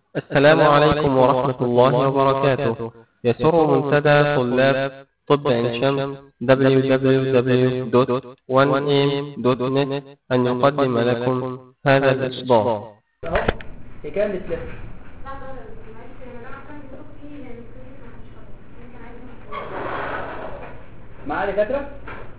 السلام عليكم ورحمة الله وبركاته يسر منتدى طلاب طب عين شمس www.1am.net أن يقدم لكم هذا الإصدار اهو هي كام بتلف معايا دكاتره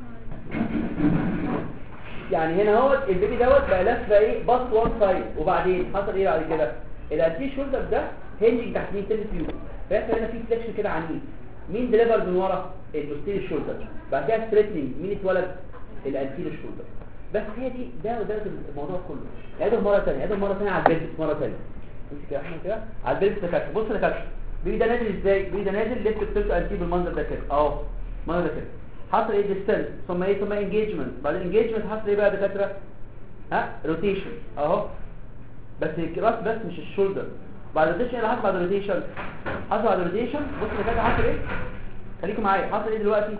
يعني هنا اهوت البيبي دوت بقى لف بقى ايه باص وان سايد وبعدين حصل ايه بعد كده الانتي شولدر ده هنجنج تحت مين تلت فيو فيحصل هنا في فليكشن كده عنيف مين ديليفر من ورا البوستيريور شولدر بعد كده ستريتنينج مين اتولد الانتيريور شولدر بس هي دي ده وده الموضوع كله عيدهم مره ثانيه عيدهم مره ثانيه على البيلفس مره ثانيه امسك يا احمد كده على البيلفس ده كده بص ده كده بيبي ده نازل ازاي بيبي ده نازل ليفت بتلت انتي بالمنظر ده كده اهو المنظر ده كده حصل ايه ديستنس ثم ايه ثم انجيجمنت بعد الانجيجمنت حصل ايه بقى يا دكاتره ها روتيشن اهو بس الراس بس مش الشولدر بعد الروتيشن ايه اللي حصل بعد الروتيشن حصل بعد الروتيشن بص يا كده حصل ايه خليكم معايا حصل ايه دلوقتي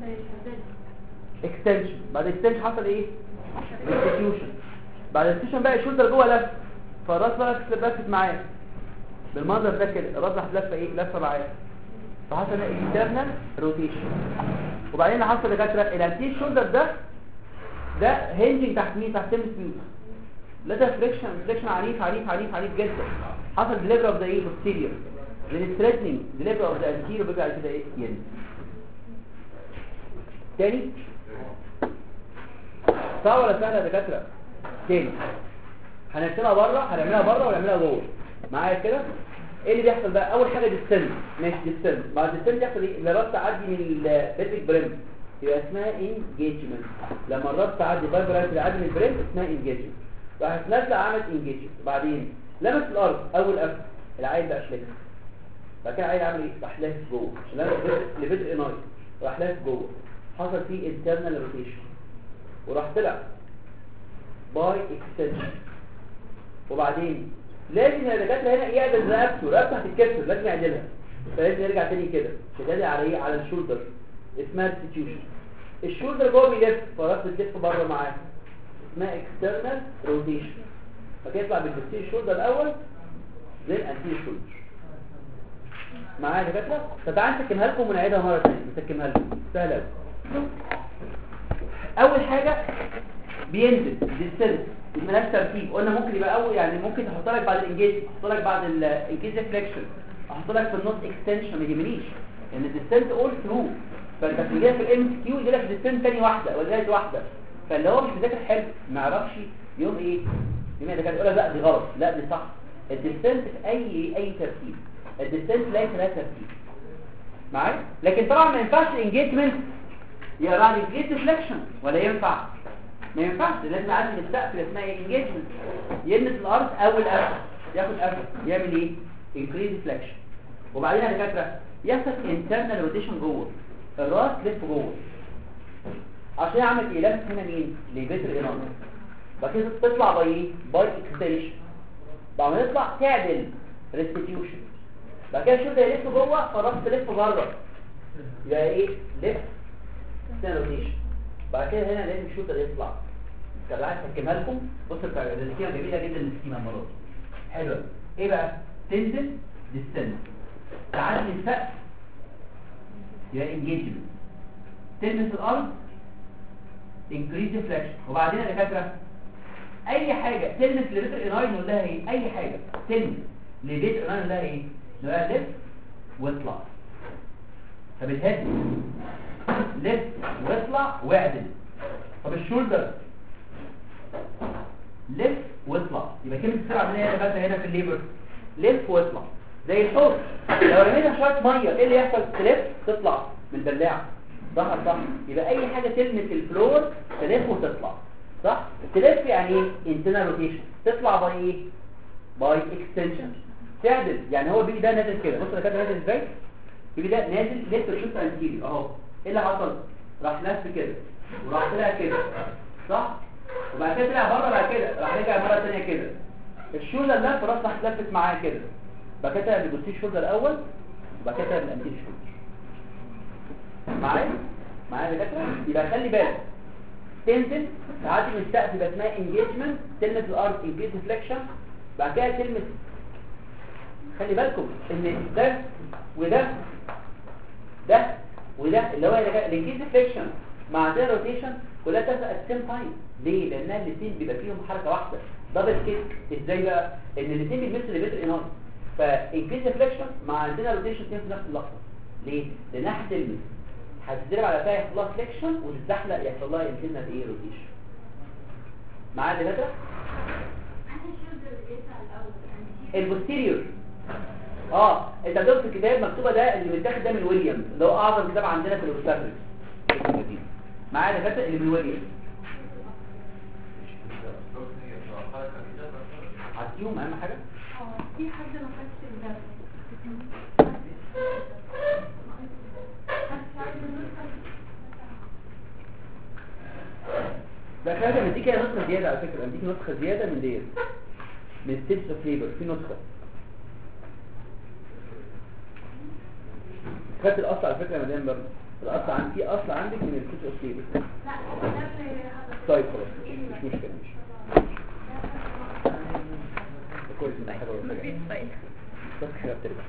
اكستنشن بعد اكستنشن حصل ايه ريستيوشن بعد الريستيوشن بقى الشولدر جوه لف فالراس بقى لفت معاه بالمنظر ده كده الراس راح لفه ايه لفه معاه فحصل انترنال روتيشن وبعدين اللي حصل دكاتره الانتي شولدر ده ده هنجنج تحت مين تحت تمس فيوز لا ده فريكشن فريكشن عنيف عنيف عنيف عنيف جدا حصل ديليفر اوف ذا ايه بوستيريور then threatening delivery of the anterior بيبقى كده ايه ينزل تاني صعب ولا سهله يا دكاتره تاني هنرسمها بره هنعملها بره ونعملها جوه معايا كده ايه اللي بيحصل بقى اول حاجه ديستنس ماشي ديستنس بعد ديستنس يحصل ايه الراس تعدي من البيتك بريم يبقى اسمها انجيجمنت لما الراس تعدي فايبرات تعدي من البريم اسمها انجيجمنت راحت نازله عملت انجيجمنت بعدين لمس الارض اول قفل العيل بقى شلك بعد كده العيل عمل ايه راح لافف جوه عشان انا لبيت اناي راح لافف جوه حصل فيه انترنال روتيشن وراح طلع باي اكستنشن وبعدين لازم يا دكاتره هنا يعدل رقبته رقبته هتتكسر لازم يعدلها فلازم يرجع تاني كده شغال على ايه على الشولدر اسمها ريستيوشن الشولدر جوه بيلف فراس بتلف بره معاه اسمها اكسترنال روتيشن فكيطلع بالبستير الشولدر الاول زي الانتير شولدر معايا يا دكاتره فتعال نسكمها لكم ونعيدها مره ثانيه نسكمها لكم سهله اول حاجه بينزل ديستنس ملهاش ترتيب قلنا ممكن يبقى اول يعني ممكن تحط لك بعد الانجيج تحط لك بعد الانجيج فليكشن احط لك في النص اكستنشن ما يهمنيش لان الديستنس اول ثرو فانت بتجي في الام كيو يجي لك ديستنس ثاني واحده ولا ثالث واحده فاللي هو مش مذاكر حلو ما يعرفش يوم ايه يوم ده كان يقول لا دي غلط لا دي صح الديستنس في اي اي ترتيب الديستنس ليس لها ترتيب معايا لكن طبعا ما ينفعش الانجيجمنت يبقى بعد الجيت فليكشن ولا ينفع ما ينفعش لازم اعدي السقف اللي اسمها انجيجمنت يلمس الارض اول قفل ياخد قفل يعمل ايه انكريز فليكشن وبعدين يا دكاتره يحصل انترنال روتيشن جوه الراس لف جوه عشان اعمل ايه لف هنا مين لبتر ايران بعد كده تطلع باي ايه باي اكستنشن بعد ما تطلع تعدل ريستيتيوشن بعد كده الشولدر يلف جوه فالراس تلف بره يبقى ايه لف روتيشن بعد كده هنا لازم الشوتر يطلع طب عايز احكمها لكم بصوا السكيمه جميله جدا السكيمه المره دي حلوه ايه بقى تنزل ديستنس تعدي السقف يبقى انجيجمنت تلمس الارض انكريز فليكشن وبعدين يا دكاتره اي حاجه تلمس لبيت الاناي نقول لها ايه اي حاجه تلمس لبيت الاناي نقول لها ايه نقول لها لف واطلع فبتهدي لف واطلع واعدل طب الشولدر لف واطلع يبقى كلمه السرعه اللي هي بقى هنا في الليبر لف واطلع زي الحوض لو رمينا شويه ميه ايه اللي يحصل تلف تطلع من البلاعه صح صح يبقى اي حاجه تلمس الفلور تلف وتطلع صح تلف يعني ايه انترنال روتيشن تطلع باي ايه باي اكستنشن تعدل يعني هو البيبي ده نازل كده بص ده كده نازل ازاي البيبي ده نازل لف الشوط انتيريور اهو ايه اللي حصل راح لف كده وراح طلع كده صح وبعد كده طلع بره بعد كده راح رجع مره ثانيه كده الشولدر لف راح راح لفت معاه كده بعد كده بيبص الشولدر الاول وبعد كده الانتير شولدر معايا معايا يا دكاتره يبقى خلي بالك تنزل تعدي من السقف يبقى اسمها انجيجمنت تلمس الارض انجيج فليكشن بعد كده تلمس خلي بالكم ان ده وده ده وده اللي هو الانجيز فليكشن مع ده روتيشن كلها تبقى ات سيم تايم ليه لانها الاثنين بيبقى فيهم حركه واحده دبل كيك ازاي بقى ان الاثنين بيمثلوا ليفل اناي فانجيز فليكشن مع عندنا روتيشن في نفس اللحظه ليه لانها هتلمس هتتضرب على فيها يحصل لها فليكشن وتتزحلق يحصل لها يمكنها ايه روتيشن معايا دكاتره البوستيريور اه انت هتقول في الكتاب مكتوبه ده اللي متاخد ده من ويليام اللي هو اعظم كتاب عندنا في الاوبستاتريكس معايا دكاتره اللي من ويليام عديهم اهم حاجه في حد ما خدش الدرس ده خلي مديك نسخه زياده على فكره مديك نسخه زياده من ديت من ستيبس اوف ليبر في نسخه خدت الاصل على فكره يا مدام برضه الاصل عندي في اصل عندك من الستيبس اوف ليبر لا هو ده اللي حضرتك طيب خلاص مش مشكله مش كويس ان حاجه ولا حاجه بس خير ترجع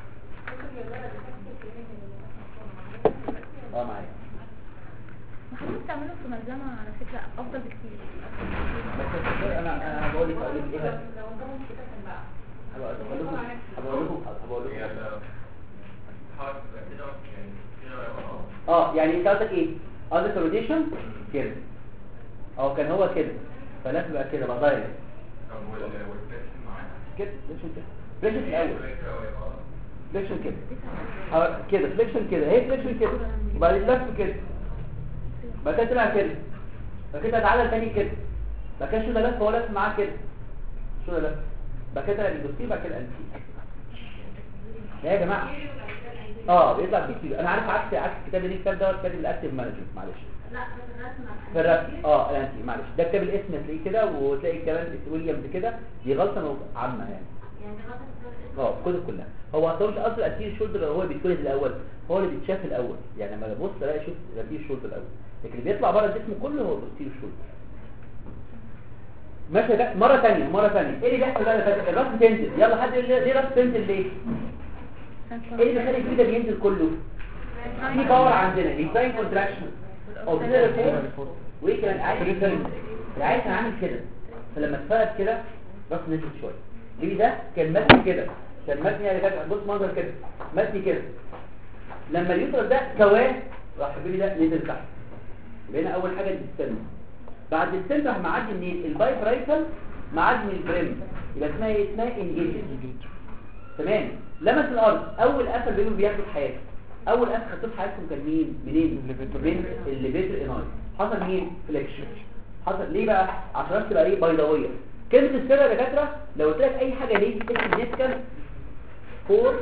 اه معايا محمد تعمله في ملزمة على فكرة أفضل بكتير بس انا انا بقول لك اقول لك ايه هبقى اقول لكم هبقول لكم هبقول لكم اه يعني انت قصدك ايه قصدك الروتيشن كده اه كان هو كده فلازم يبقى كده بقى دايركت كده فليكشن كده فليكشن الاول فليكشن كده اه كده فليكشن كده هي فليكشن كده وبعدين لف كده بعد كده طلع كده بعد كده اتعدل تاني كده بعد كده شو ده لف هو لف معاه كده شو ده لف بعد كده البوستير بعد كده الانتي يا جماعه اه بيطلع بكتير انا عارف عكس عكس الكتاب اللي الكتاب دوت كاتب الاكتيف مانجمنت معلش لا في الرسمة في الرسم اه الانتي معلش ده كتاب الاسم تلاقيه كده وتلاقي كمان ويليامز كده دي غلطه عامه يعني يعني ده غلطة اه في الكتب كلها هو اصلا مش اصل الانتير شولدر هو بيتولد الاول هو اللي بيتشاف الاول يعني لما ببص الاقي شوف الانتير شولدر الاول لكن اللي بيطلع بره الجسم كله هو الانتير شولدر ماشي ده مرة تانية مرة تانية ايه اللي بيحصل بقى يا فندم؟ الراس بتنزل يلا حد يقول لي ليه راس بتنزل ليه ايه اللي بيخلي الفيدا بينزل كله في باور عندنا ديزاين كونتراكشن او وايه كمان عايز العيل كان عامل كده فلما اتفرد كده راس نزل شويه ليه ده كان متني كده كان متني يعني كده بص منظر كده متني كده لما اليوتر ده كواه راح البيبي ده نزل تحت يبقى هنا اول حاجه الديستنس بعد الديستنس راح معدي منين الباي برايتال معدي من البريم يبقى اسمها ايه اسمها انجيجمنت تمام لمس الارض اول اثر بيبي بياخده في حياته اول اثر خدته في حياتكم كان مين منين من الليفيتر اناي حصل مين فليكشن حصل ليه بقى عشان الراس تبقى ايه بيضاويه كلمه السر يا دكاتره لو قلت لك اي حاجه ليه اسم نيسكال فور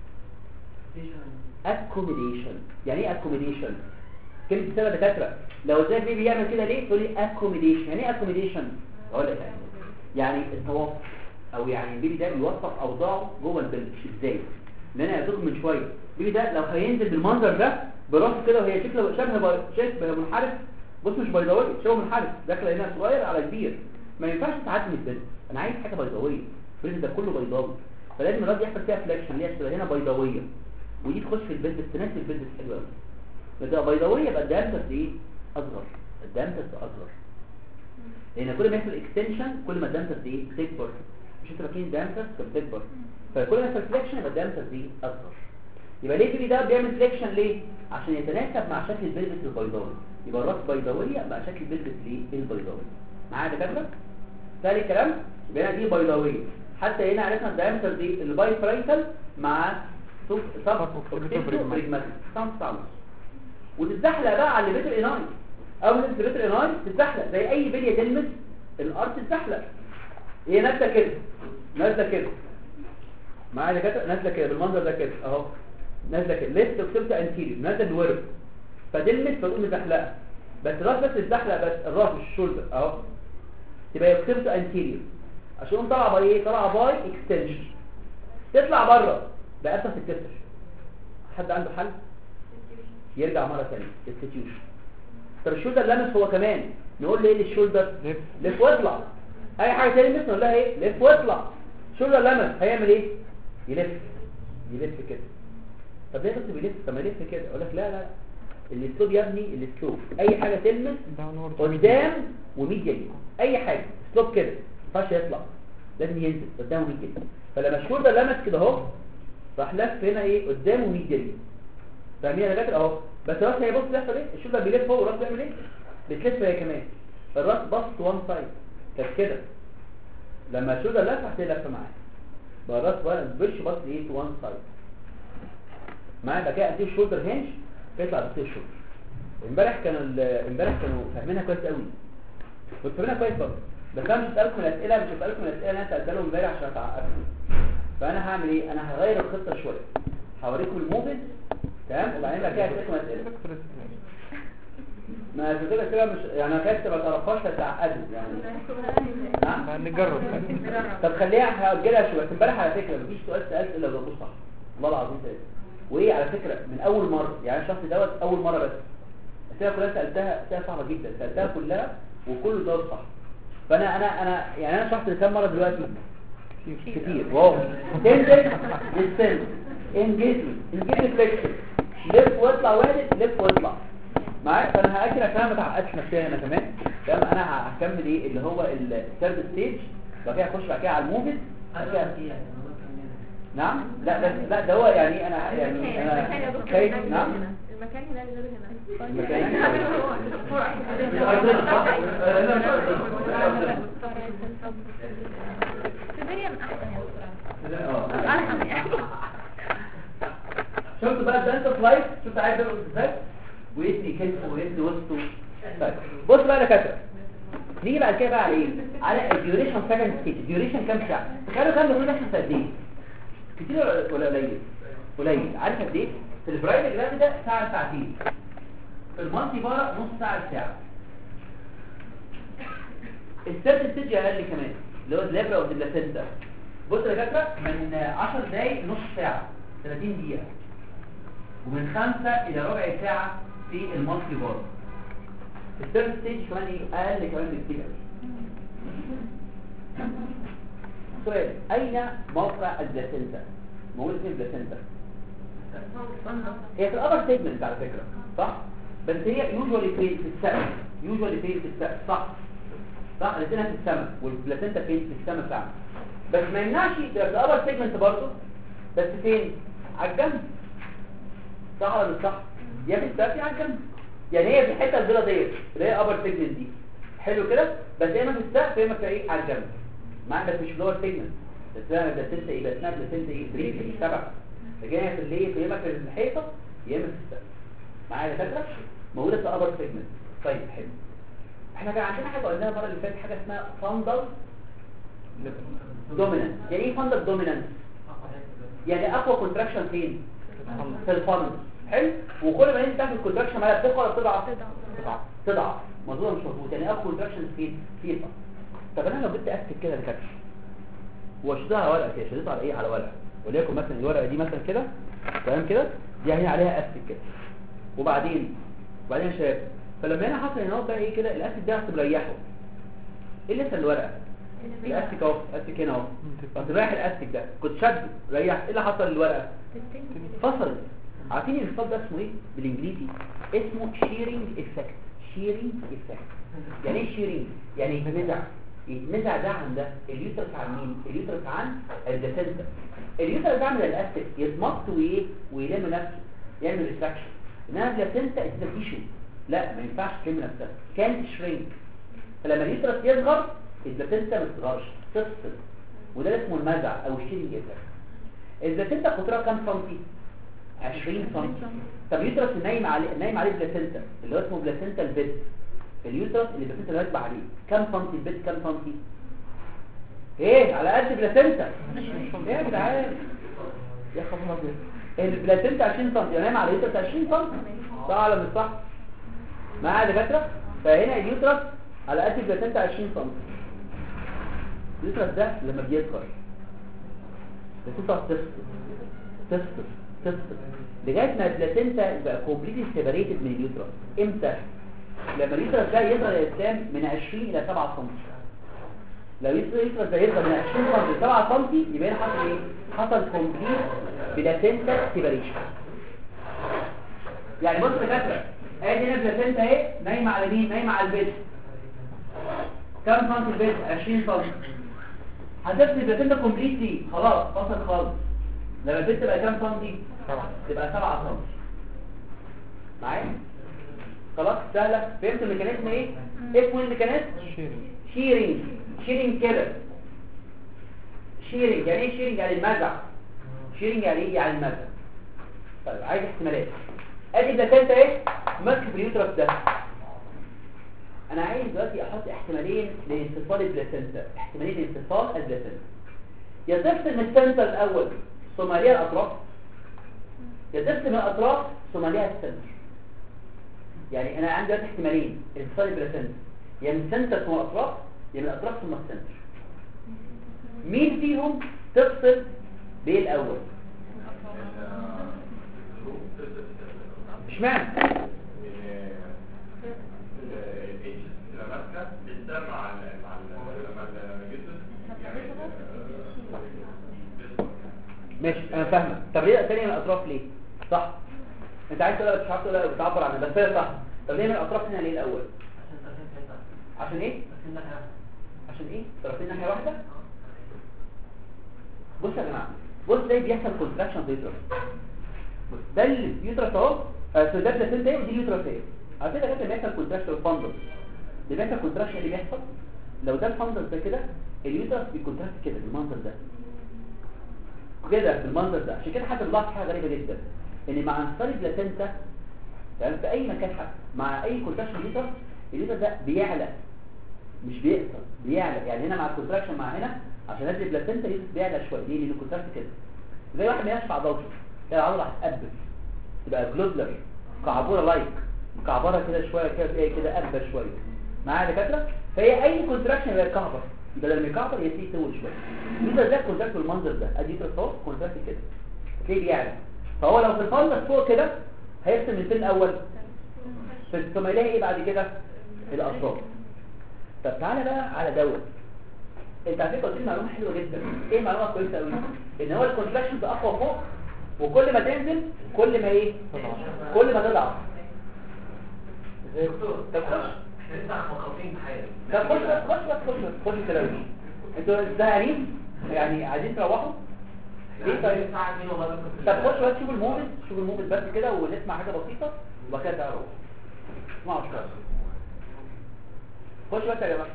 accommodation يعني ايه accommodation كلمه السر يا دكاتره لو قلت لك بيبي بيعمل كده ليه تقول لي accommodation يعني ايه accommodation اقول لك يعني يعني التوافق او يعني البيبي ده بيوفق اوضاعه جوه البلد ازاي ان انا قلت من شويه البيبي ده لو هينزل بالمنظر ده براسه كده وهي شكله شبه بي- شبه منحرف بص مش بيضاوي شبه منحرف داخله هنا صغير على كبير ما ينفعش تعدي من البلد انا عايز حاجه بيضاويه البلد ده كله بيضاوي فلازم الراس يحصل فيها فليكشن اللي هي تبقى هنا بيضاويه ودي تخش في البلد تناسب البلد حلو قوي بتبقى بيضاويه يبقى الدامتس ايه اصغر الدامتس اصغر لان كل ما يحصل اكستنشن كل ما الدامتس ايه تكبر مش انتوا فاكرين الدامتس كانت بتكبر فكل ما يحصل فليكشن يبقى الدامتس دي اصغر يبقى ليه البيبي ده بيعمل فليكشن ليه عشان يتناسب مع شكل البلبس البيضاوي يبقى الراس بيضاويه مع شكل البلبس ايه البيضاوي معايا يا دكاتره ثاني كلام يبقى هنا دي بيضاويه حتى هنا عرفنا الدايمتر دي الباي برايتال مع سب سب بريجماتيك وتتزحلق بقى على الليفيتر اناي اول ما الليفيتر اناي تتزحلق زي اي بليه تلمس الارض تتزحلق هي نازله كده نازله كده معايا كده نازله كده بالمنظر ده كده اهو نازله كده ليفت وكسبت انتيريور نازله الورب فتلمس فتقوم مزحلقه بس الراس بس تتزحلق بس الراس مش الشولدر اهو تبقى يكسبت انتيريور عشان تقوم طالعه باي ايه طالعه باي اكستنشن تطلع بره ده اسف تتكسر حد عنده حل يرجع مره ثانيه استيتيوشن طب الشولدر لمس هو كمان نقول له ايه للشولدر لف واطلع اي حاجه تاني مثل نقول لها ايه لف واطلع شولدر لمس هيعمل ايه يلف يلف كده طب ليه بس بيلف طب ما يلف كده اقول لك لا لا الاسلوب يا ابني الاسلوب اي حاجه تلمس قدام وميديالي اي حاجه اسلوب كده ما ينفعش يطلع لازم ينزل قدام وميديالي فلما الشولدر لمس كده اهو راح لف هنا ايه قدام وميديالي فاهمين يا دكاتره اهو بس راس هي بص بيحصل ايه الشولدر بيلف فوق والراس بيعمل ايه بتلف هي كمان الراس بص وان سايد كانت كده لما الشولدر لف هتلف معاه بقى الراس بقى البرش بص ايه تو وان سايد معايا بقى كده اديه شولدر هنج يطلع بس الشولدر امبارح كانوا ال- امبارح كانوا فاهمينها كويس قوي كنت فاهمينها كويس برضه بس انا مش هسالكم الاسئله مش هسالكم الاسئله اللي انا سالتها لهم امبارح عشان اتعقدكم فانا هعمل ايه انا هغير الخطه شويه هوريكم الموفز تمام وبعدين بقى كده هسالكم اسئله ما الفكره كده مش يعني انا كاتب ما تعرفهاش هتعقدوا يعني نعم نجرب طب خليها هاجلها شويه امبارح على فكره مفيش سؤال سالت الا جاوبته صح والله العظيم ثلاثه وايه على فكره من اول مره يعني الشخص دوت اول مره بس الاسئله كلها سالتها اسئله صعبه جدا سالتها كلها وكله جاوب صح فانا انا انا يعني انا شرحت كام مره دلوقتي كتير واو تنزل للسن انجيجمنت انجيج فليكشن لف واطلع وادي لف واطلع معايا فانا هاجل عشان انا ما اتعقدش نفسيا انا كمان تمام انا هكمل ايه اللي هو الثيرد ستيج بعد كده اخش بعد كده على الموفز بعد كده نعم لا لا لا ده هو يعني انا يعني انا خايف نعم المكان هنا غير هنا المكان سيزيريان احسن يا دكتور اه ارحم يعني شفت بقى الدانس لايف شفت عايز اقول ازاي ويدني كتفه ويدني وسطه طيب بص بقى يا دكاتره نيجي بعد كده بقى على ايه على الديوريشن سكند ستيج الديوريشن كام ساعه تخيلوا كام بيقولوا نفس قد ايه كتير ولا ولا قليل قليل عارف قد ايه في البرايد جرام ده ساعه ساعتين في المالتي بارا نص ساعه ساعه الثيرد ستيج اقل كمان اللي هو الليبرا والبلاسنتا بص يا دكاتره من 10 دقايق نص ساعه 30 دقيقه ومن 5 الى ربع ساعه في المالتي بارا الثيرد ستيج كمان ايه اقل كمان بكتير قوي سؤال اين موقع البلاسنتا موجود فين البلاسنتا هي في الابر سيجمنت على فكره صح بس هي يوجوالي فين في السقف يوجوالي فين في السقف صح صح الاثنين في السماء والبلاسنتا فين في السماء فعلا بس ما يمنعش تبقى في الابر سيجمنت برضه بس فين على الجنب صح ولا مش صح يا في السقف يا على الجنب يعني هي في الحته البيضاء ديت اللي هي ابر سيجمنت دي حلو كده بس يا اما في السقف يا اما في ايه على الجنب معاك بس مش في لور سيجمنت بس اسمها بلاسنتا ايه بس اسمها بلاسنتا ايه بريفلي سبع لكن هي في اللي في اما في الحيطه يا اما في السقف معايا يا دكاتره موجوده في ابر سيجمنت طيب حلو احنا كان عندنا حاجه قلناها المره اللي فاتت حاجه اسمها فاندل دومينانت يعني ايه فاندل دومينانت يعني اقوى كونتراكشن فين في الفاندل حلو وكل ما انت تعمل كونتراكشن مالها بتقوى ولا بتضعف تضعف تضعف مظبوط مش مظبوط يعني اقوى كونتراكشن فين في الفاندل طب انا لو جبت اكتب كده الكاتش وشدها على ورقه كده شديتها على ايه على ورقه وليكن مثلا الورقه دي مثلا كده تمام كده دي هنا عليها اسيد كده وبعدين وبعدين يا شباب فلما هنا حصل هنا بقى ايه كده الاسيد ده هتريحه ايه اللي لسه الورقه الاسيد اهو الاسيد هنا اهو فتريح الاسيد ده كنت شده ريح ايه اللي حصل للورقه فصلت عارفين الانفصال ده اسمه ايه بالانجليزي اسمه شيرنج افكت شيرنج افكت يعني ايه شيرنج يعني يتمزع يتمزع ده عن ده اليوترس عن مين اليوترس عن البلاسنتا اليوترس ده عامل الاستيك يتمط وايه ويلم نفسه يعمل ريتراكشن انما البلاسنتا از تيشو لا ما ينفعش تلم نفسها كانت شرينك فلما اليوترس يصغر البلاسنتا ما تصغرش تفصل وده اسمه المزع او الشيرنج افكت البلاسنتا قطرها كام سنتي 20 سم طب اليوترس نايم عليه نايم عليه بلاسنتا اللي هو اسمه بلاسنتا البيت اليوترس اللي بلاسنتا راكبه عليه كام سنتي البيت كام سنتي ايه على قد بلاسنتا ايه يا جدعان يا خبر ابيض البلاسنتا 20 سم يعني نايم على اليوترس 20 سم صح ولا مش صح معايا يا دكاتره فهنا اليوترس على قد البلاسنتا 20 سم اليوترس ده لما بيصغر بتفضل تفصل تفصل تفصل لغايه ما البلاسنتا يبقى كومبليتلي سيبريتد من اليوترس امتى لما اليوترس ده يصغر يا اسلام من 20 الى 7 سم لو اليوترس ده يصغر من 20 سم ل 7 سم يبقى هنا حصل ايه حصل كومبليت بلاسنتا سيبريشن يعني بص يا دكاتره ادي هنا بلاسنتا اهي نايمه على مين نايمه على البيت كم سم البيت 20 سم هتفصل البلاسنتا كومبليتلي خلاص فصل خالص لما البيت تبقى كام سم دي تبقى 7 سم معايا خلاص سهله فهمت الميكانيزم ايه اسمه الميكانيزم شيرنج شيرنج كده شيرنج يعني ايه شيرنج يعني المزع شيرنج يعني ايه يعني المزع طيب عايز احتمالات ادي بلاسنتا ايه ماسك في اليوترس ده انا عايز دلوقتي احط احتمالين لانفصال البلاسنتا احتمالين لانفصال البلاسنتا يا تفصل من السنتر الاول ثم ليها الاطراف يا تفصل من الاطراف ثم ليها السنتر يعني انا عندي دلوقتي احتمالين انفصال البلاسنتا يا من السنتر ثم الاطراف يا من الاطراف ثم السنتر مين فيهم تفصل بايه الاول اشمعنى ماشي انا فاهمك طب ليه تاني من الاطراف ليه صح انت عايز تقول مش عارف تقول بتعبر عن بس هي صح طب ليه من الاطراف هنا ليه الاول عشان ايه عشان ايه طرفين ناحيه واحده بص يا جماعه بص ده بيحصل كونتراكشن في اليوترس بص ده اليوترس اهو آه، سو ده بلاسنتا ايه ودي اليوترس ايه على فكره ده بيحصل كونتراكشن الفندس اللي بيحصل كونتراكشن اللي بيحصل لو ده الفندس ده كده اليوترس بيكونتراكت كده بالمنظر ده كده بالمنظر ده عشان كده حد بيلاحظ حاجه غريبه جدا ان مع انفصال البلاسنتا يعني في اي مكان حتى مع اي كونتراكشن اليوترس اليوترس ده بيعلى مش بيقصر بيعلى يعني هنا مع الكونتراكشن مع هنا عشان ادي بلاسنتا يوسف بيعلى شويه ليه لان الكونتراكت كده زي واحد بينشف عضلاته تلاقي العضله هتقبل تبقى جلوبلر كعبوره لايك مكعبره كده شويه كده تلاقي كده قبل شويه معايا يا دكاتره فهي اي كونتراكشن يبقى كعبر يبقى لما يكعبر يسيب طول شويه يبقى ده الكونتراكت بالمنظر ده ادي اهو كونتراكت كده تلاقيه بيعلى فهو لو في الفندس فوق كده هيرسم من فين الاول في ثم يلاقي ايه بعد كده الاطراف طب تعالى بقى على دوت انت على فكره قلت لي معلومه حلوه جدا ايه معلومه كويسه قوي ان هو الكونتراكشن ده اقوى فوق وكل ما تنزل كل ما ايه كل ما تضعف دكتور طب خش احنا لسه مخاطين بحاجه طب خش بس خش بس خش بس خش كده انتوا زهقانين يعني عايزين تروحوا ليه طيب الساعه 2 والله طب خش بس شوف الموفيز شوف الموفيز بس كده ونسمع حاجه بسيطه وبعد كده تعالوا اسمعوا شويه خش بس يا جماعه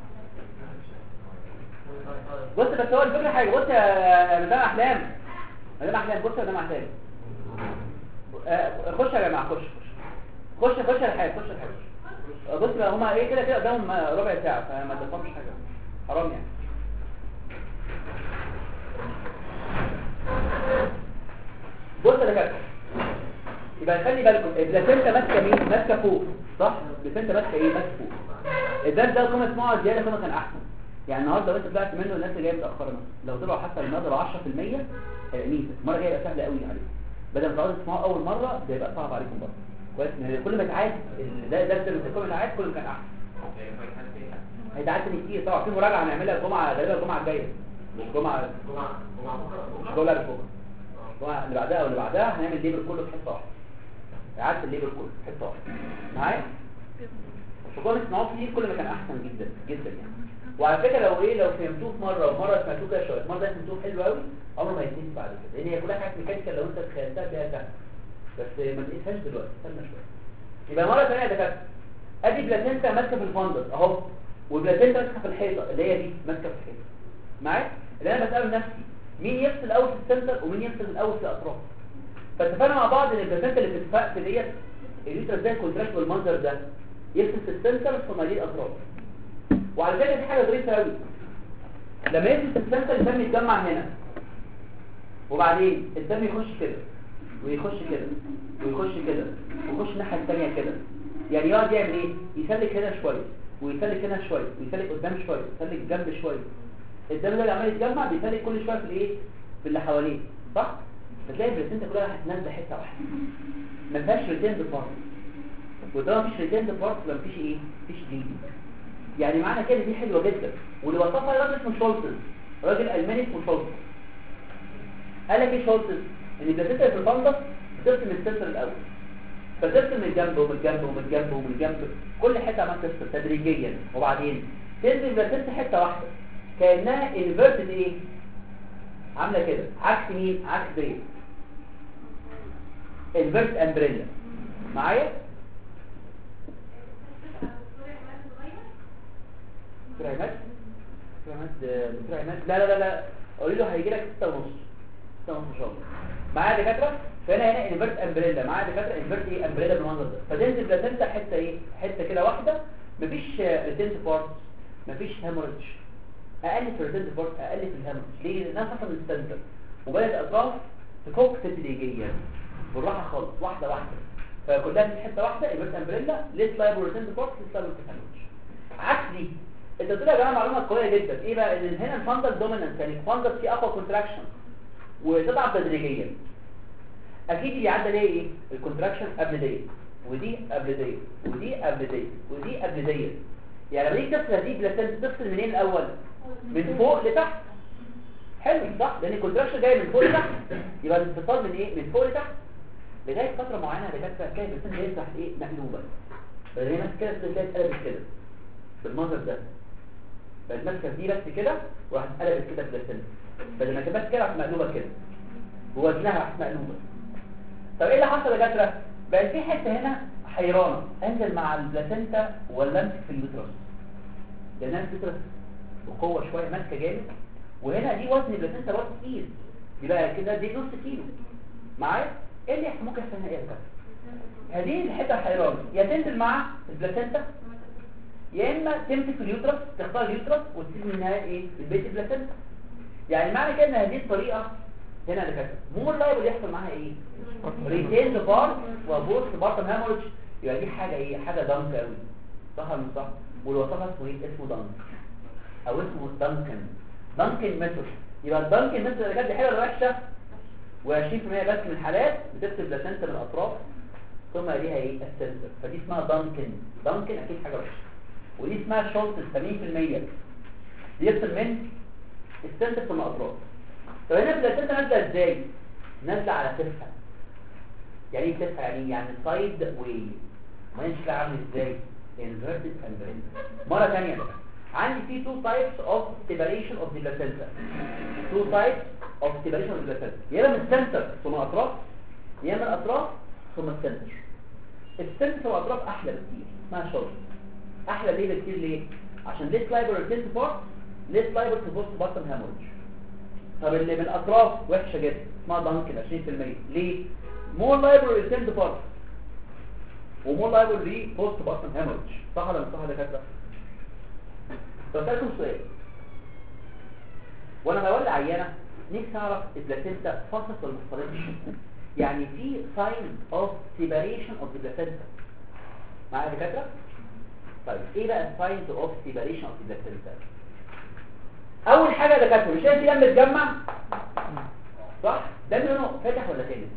بص بس هو الفكره حاجه بص يا مدام احلام مدام احلام بص يا مدام احلام آه، خش يا جماعه خش خش خش خش الحاجه خش الحاجه بص بقى هما ايه كده كده قدامهم ربع ساعه فما تفهمش حاجه حرام يعني بص يا دكاتره يبقى خلي بالكم البلاسنتا ماسكه مين ماسكه فوق صح البلاسنتا ماسكه ايه ماسكه فوق الدرس ده كنا اسمعوا زياده كنا كان احسن يعني النهارده لو انت طلعت منه الناس اللي جايه متاخره مثلا لو طلعوا حتى النهارده 10% هيبقى ميزه المره الجايه يبقى سهل قوي عليكم بدل ما تقعدوا تسمعوا اول مره ده يبقى صعب عليكم برضه كويس إن كل ما تعاد ده درس اللي كل ما تعاد كل ما كان احسن هيتعاد تاني كتير طبعا في مراجعه هنعملها الجمعه غالبا الجمعه الجايه مش الجمعه جمعه جمعه بكره مش جوله بكره الجمعه اللي بعدها واللي بعدها هنعمل ليبر كله في حته واحده اعاده الليبر كله في حته واحده معايا فكون تسمعوه كتير كل ما كان احسن جدا جدا يعني وعلى فكره لو ايه لو فهمتوه في مره ومره سمعتوه كده شويه مره فهمتوه حلو قوي عمره ما يتنسي بعد كده لان هي كلها حاجات ميكانيكال لو انت تخيلتها تلاقيها سهله بس ما تقيسهاش دلوقتي استنى شويه يبقى مره ثانيه يا دكاتره ادي بلاسنتا ماسكه في الفندس اهو والبلاسنتا ماسكه في الحيطه اللي هي دي ماسكه في الحيطه معايا اللي انا بسال نفسي مين يفصل الاول في السنتر ومين يفصل الاول في الاطراف فاتفقنا مع بعض ان البلاسنتا اللي بتتفق في ديت اليوتر زي الكونتراكت بالمنظر ده يفصل في السنتر ثم دي الاطراف وعلى فكره دي حاجه ظريفه قوي لما يفصل في السنتر الدم يتجمع هنا وبعدين الدم يخش كده ويخش كده ويخش كده ويخش الناحيه الثانيه كده يعني يقعد يعمل ايه يسلك هنا شويه ويسلك هنا شويه ويسلك قدام شويه ويسلك جنب شويه الدم ده اللي عمال يتجمع بيسلك كل شويه في الايه في اللي حواليه صح فتلاقي البلاسنتا كلها هتنزل حته واحده ما فيهاش ريتيند بارت وده ما فيش ريتيند بارت ما فيش ايه مفيش دي يعني معنى كده دي حلوه جدا واللي وصفها راجل اسمه شولتز راجل الماني اسمه شولتز قال لك ايه شولتز ان البلاسنتا في الفندس بترسم السنتر الاول فترسم من الجنب ومن الجنب ومن الجنب ومن الجنب كل حته عمال ترسم تدريجيا وبعدين تنزل البلاسنتا حته واحده كانها انفيرتد ايه عامله كده عكس مين عكس دي انفيرت امبريلا معايا دكتور عماد دكتور عماد دكتور عماد لا لا لا لا قولي له هيجي لك 6 ونص 6 ونص ان شاء الله معايا دكاتره فهنا هنا انفيرت امبريلا معايا دكاتره انفيرت ايه امبريلا بالمنظر ده فتنزل بلاسنتا حته ايه حته كده واحده مفيش ريتنت بارت مفيش هيموريدج اقل في الريتنت بارت اقل في الهيموريدج ليه لانها حصل من السنتر وبدات الاطراف تفك تدريجيا بالراحه خالص واحده واحده فكلها في حته واحده انفيرت امبريلا ليس لايبل ريتنت بارت ليس لايبل هيموريدج عكس دي انت قلت لي يا جماعه معلومه قويه جدا ايه بقى ان هنا الفندل دومينانت يعني الفندل فيه اقوى كونتراكشن وتضعف تدريجيا اكيد اللي عدى ليه ايه الكونتراكشن قبل دي ودي قبل دي ودي قبل دي ودي قبل دي يعني لما تيجي تفصل هذه بلاسنت تفصل منين الاول من فوق لتحت حلو صح لان الكونتراكشن جاي من فوق لتحت يبقى الانفصال من ايه من فوق لتحت لغايه فتره معينه لغايه تلاقي البلاسنت جاي تحت ايه مقلوبه فهي ماسكه كده تلاقي اتقلبت كده بالمنظر ده بقت ماسكه دي بس كده وراحت قلبت كده بلاسنت بدل ما كانت كده راحت مقلوبه كده ووزنها راحت مقلوبه طب ايه اللي حصل يا دكاتره بقى في حته هنا حيرانه انزل مع البلاسنتا ولا امسك في اليوترس لانها اليوترس بقوه شويه ماسكه جامد وهنا دي وزن البلاسنتا وزن تقيل دي بقى كده دي نص كيلو معايا ايه اللي يحصل ممكن يحصل هنا ايه يا دكاتره هذه الحته الحيرانه يا تنزل مع البلاسنتا يا اما تمسك اليوترس تختار اليوترس وتسيب منها ايه البيت البلاسنتا يعني معنى كده ان هذه الطريقه هنا اللي كانت مو لايبل يحصل معاها ايه ريتين بارت وبوست بارت هامورج يبقى دي حاجه ايه حاجه دانك قوي صح ولا مش صح والوصفه اسمه ايه اسمه دانك او اسمه دانكن دانكن ميثود يبقى الدانكن ميثود اللي كانت حلوه ولا وحشه و20% بس من الحالات بتكتب بلاسنتا من الاطراف ثم ليها ايه السنتر فدي اسمها دانكن دانكن اكيد حاجه وحشه ودي اسمها شولت 70% بيفصل من السنتر في الاطراف طب هنا البلاسنتا نازله ازاي نازله على كتفها يعني ايه كتفها يعني يعني سايد واي ما شكلها عامل ازاي inverted and مره ثانيه بقى عندي في two types of separation of the placenta two types of separation of the placenta يا اما من السنتر ثم الاطراف يا اما الاطراف ثم السنتر السنتر ثم الاطراف احلى بكتير اسمها شورت احلى ليه بكتير ليه عشان ليس لايبل ريتنت بارت ليس لايبل تو بوست بارتن هامورج طب اللي من الاطراف وحشه جدا اسمها دانكن 20% ليه مور لايبل ريتنت بارت ومور لايبل لي بوست بارتن هامورج صح ولا مش صح يا دكاتره طب اسالكم سؤال وانا بولع عيانه نفسي اعرف البلاسينتا فصلت ولا ما فصلتش يعني في ساين اوف سيباريشن اوف ذا بلاسينتا معايا يا دكاتره طيب ايه بقى الساينز اوف سيباريشن اوف ذا بلاسينتا اول حاجه يا دكاتره مش شايف دم متجمع صح دم لونه فاتح ولا تاني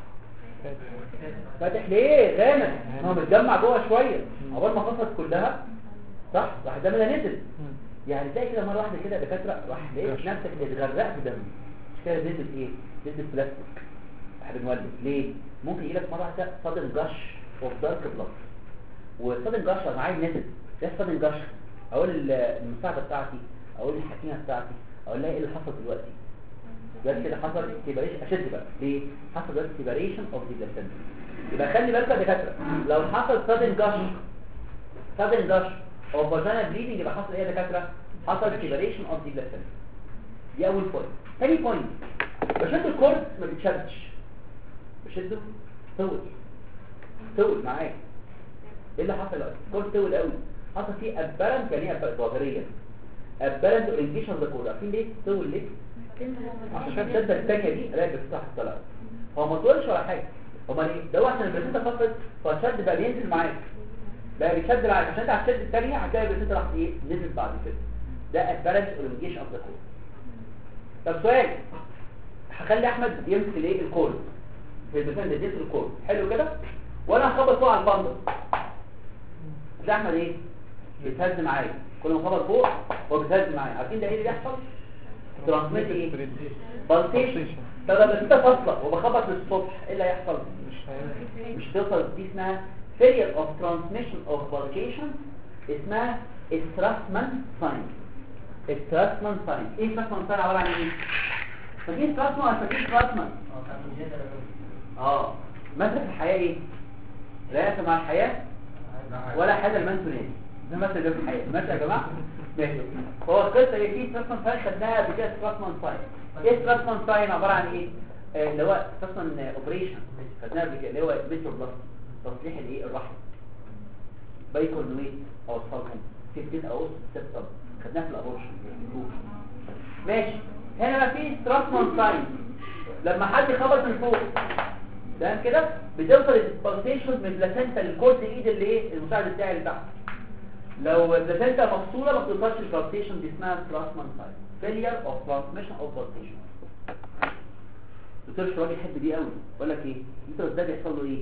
فاتح ليه غامق هو متجمع جوه شويه عقبال ما فصلت كلها صح راح الدم ده نزل يعني تلاقي كده مره واحده كده دكاتره راح لقيت نفسك اتغرقت دم مش كده نزل ايه نزل بلاستيك احنا بنولد ليه ممكن يجيلك مره واحده صدم جش اوف دارك بلاد وصدم جش انا عايز نزل ده صدم جش اقول المساعده بتاعتي اقول الحكيمه بتاعتي اقول لها ايه اللي حصل دلوقتي دلوقتي كده حصل سيباريشن اشد بقى ليه حصل دلوقتي سيباريشن اوف ذا بلاسنتا يبقى خلي بالك يا دكاتره لو حصل صدم جش صدم جش او فاجينا بليدنج يبقى حصل ايه يا دكاتره حصل سيباريشن اوف ذا بلاسنتا دي اول بوينت ثاني بوينت بشد الكورد ما بيتشدش بشده طول طول معايا ايه اللي حصل دلوقتي الكورد طول قوي حصل فيه ابرنت يعني ايه ظاهريا ابرنت اورينتيشن ده كله عارفين ليه طول ليه عشان الشده الثانيه دي الاقي بتفتح الطلع هو ما طولش ولا حاجه امال ايه ده هو عشان البلاسنتا فقط فالشد بقى بينزل معاك بقى بيشد معاك عشان انت هتشد الثانيه هتلاقي البلاسنتا راح ايه نزل بعد كده ده ابرنت اورينتيشن اوف ذا كور طب سؤال هخلي احمد يمسك الايه الكور في البلاسنتا يديس الكور حلو كده وانا هخبط فوق على البندل هتلاقي احمد ايه بيتهز معايا كل ما خبط فوق هو بيتهز معايا عارفين ده ايه اللي بيحصل ترانسميت ايه بالتيشن طب لما انت فاصله وبخبط للصبح ايه اللي هيحصل مش توصل دي اسمها failure of transmission of publication اسمها Strassman sign Strassman sign ايه Strassman sign عبارة عن ايه؟ فاكرين Strassman ولا فاكرين Strassman؟ اه مثل في الحياة ايه؟ لا يأتي مع الحياة ولا حاجة لمن تنادي ده مثل ده في الحياة مثل يا جماعة ماشي هو القصة ايه في Strassman sign خدناها قبل كده Strassman sign ايه Strassman sign عبارة عن ايه؟ آه، اللي هو Strassman اوبريشن خدناها قبل كده اللي هو مترو بلس تصليح الايه الرحم بايكورنويت او الصلحم 15 او سبتم خدناها في الابورشن ماشي هنا بقى في ستراسمان ساين لما حد خبط من فوق تمام كده بتوصل البلسيشن من البلاسنتا للكورد ايد اللي ايه المساعد بتاعي اللي تحت لو البلاسنتا مفصوله ما بتوصلش البلسيشن دي اسمها ستراسمان ساين فيلير اوف ترانسميشن اوف بلسيشن دكتور شراجي يحب دي قوي بقول لك ايه اليوترس ده بيحصل له ايه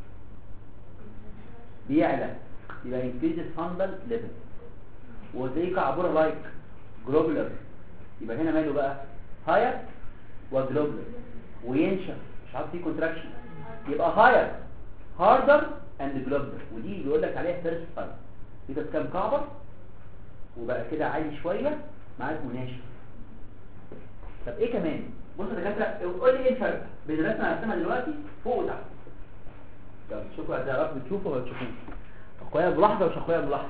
بيعلى يبقى increases fundal level وزي كعبورة لايك جلوبولر يبقى هنا ماله بقى هاير وجلوبولر وينشف مش عارف فيه كونتراكشن يبقى هاير هاردر اند جلوبولر ودي بيقول لك عليها فيرست تايم يبقى كام كعبر وبقى كده عالي شويه معاك مناشف طب ايه كمان بص يا دكاتره قول لي ايه الفرق بين الرسمه اللي هرسمها دلوقتي فوق وتحت يلا شوفوا هتعرفوا بتشوفوا ولا تشوفوش اخويا ملاحظه ومش اخويا ملاحظه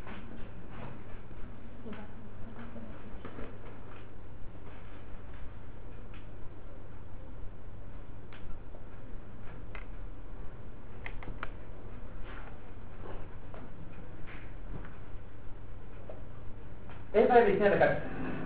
ايه الفرق بين الاثنين يا دكاتره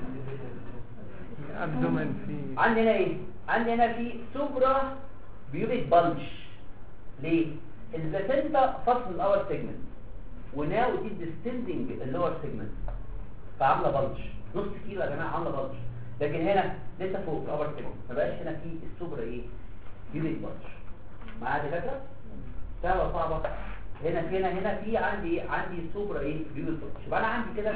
ابدومن في عندي هنا ايه عندي هنا في سوبرا بيوبيك بلج ليه البلاسنتا فصل الاور سيجمنت وناو دي ديستندنج اللور سيجمنت فعامله بلج نص كيلو يا جماعه عامله بلج لكن هنا لسه فوق الاور سيجمنت ما بقاش هنا في السوبرا ايه بيوبيك بلج معايا دكاتره سهله صعبه هنا في هنا هنا في عندي ايه عندي سوبرا ايه بيوبيك بلج يبقى انا عندي كده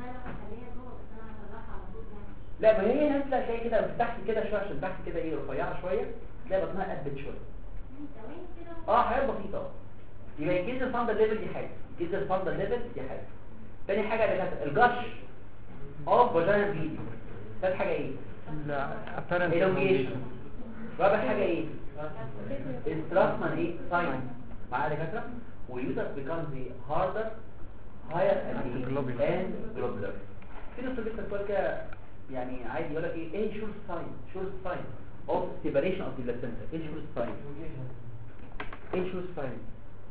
لا ما هي هنا تلاقي شويه كده تحت كده شويه عشان تحت كده ايه رفيعه شويه تلاقي بطنها قدت شويه اه حاجات بسيطه يبقى الجيز الفاندر ليفل دي حاجه الجيز الفاندر ليفل دي حاجه تاني حاجه ده كانت الجش اوف فاجينا بيدي ثالث حاجه ايه لا apparent elongation رابع حاجه ايه استراسمان ايه ساين معايا يا دكاتره ويوزر becomes the harder higher and Globular. and globular في ناس بتكتب سؤال كده يعني عادي يقول لك ايه ايه شور ساين شور ساين اوف separation of the placenta ايه شور ساين ايه شور ساين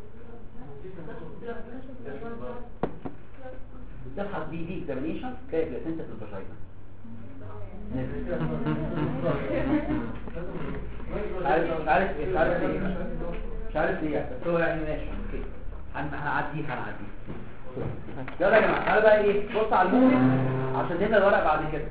تبحث بي دي اكزامينيشن تلاقي بلاسنتا في الفاجينا عارف مش عارف مش عارف ايه مش عارف ايه بس هو يعني ماشي اوكي هن- هنعديه هنعديه يلا يا جماعه تعالوا بقى ايه بص على المومنت عشان نبدا الورق بعد كده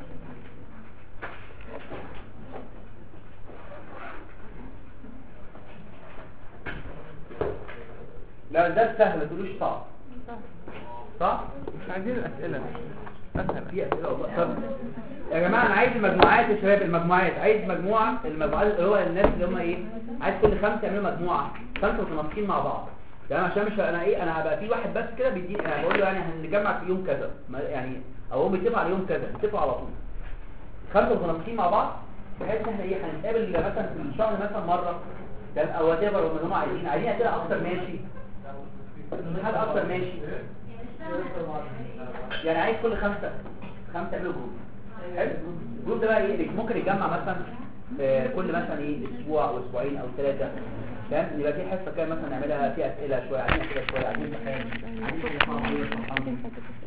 لا ده سهل ما تقولوش صعب صح مش عايزين الاسئله اسهل في اسئله والله طب يا جماعه انا عايز المجموعات يا شباب المجموعات عايز مجموعه المجموعات اللي هو الناس اللي هم ايه عايز كل خمسه يعملوا مجموعه خمسه متناسقين مع بعض يعني عشان مش انا ايه انا هبقى في واحد بس كده بيدي انا بقول له يعني هنجمع في يوم كذا ما- يعني او هم بيتفقوا على يوم كذا بيتفقوا على طول خمسه متناسقين مع بعض بحيث ان احنا ايه هنتقابل مثلا في الشهر مثلا مره تمام او وات ايفر هم عايزين عايزين اسئله اكتر ماشي حاجه اكتر ماشي يعني عايز كل خمسة خمسة يعملوا جروب حلو الجروب ده بقى ايه ممكن يتجمع مثلا آه، كل مثلا ايه اسبوع او اسبوعين او ثلاثة فاهم يبقى في حصة كده مثلا نعملها فيها اسئلة شوية عايزين اسئلة شوية عايزين امتحان عايزين كل اسمها طويلة سبحان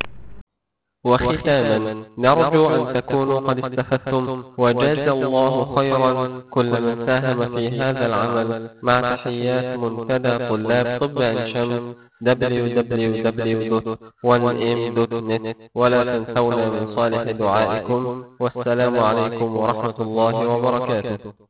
وختاما نرجو أن تكونوا قد استفدتم وجاز الله خيرا كل من ساهم في هذا العمل مع تحيات منتدى طلاب طب عين شمس www.1m.net ولا تنسونا من صالح دعائكم والسلام عليكم ورحمة الله وبركاته